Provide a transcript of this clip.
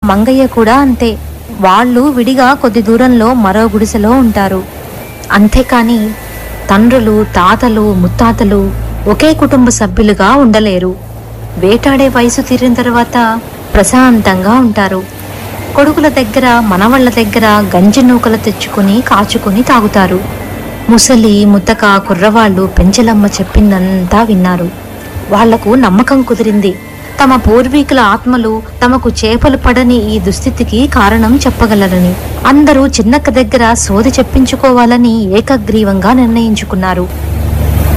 మంగయ్య కూడా అంతే వాళ్ళు విడిగా కొద్ది దూరంలో మరో గుడిసెలో ఉంటారు అంతేకాని తండ్రులు తాతలు ముత్తాతలు ఒకే కుటుంబ సభ్యులుగా ఉండలేరు వేటాడే వయసు తీరిన తర్వాత ప్రశాంతంగా ఉంటారు కొడుకుల దగ్గర మనవళ్ళ దగ్గర గంజి నూకలు తెచ్చుకుని కాచుకుని తాగుతారు ముసలి ముద్దక కుర్రవాళ్ళు పెంచలమ్మ చెప్పిందంతా విన్నారు వాళ్లకు నమ్మకం కుదిరింది తమ పూర్వీకుల ఆత్మలు తమకు చేపలు పడని ఈ దుస్థితికి కారణం చెప్పగలరని అందరూ చిన్నక్క దగ్గర సోది చెప్పించుకోవాలని ఏకగ్రీవంగా నిర్ణయించుకున్నారు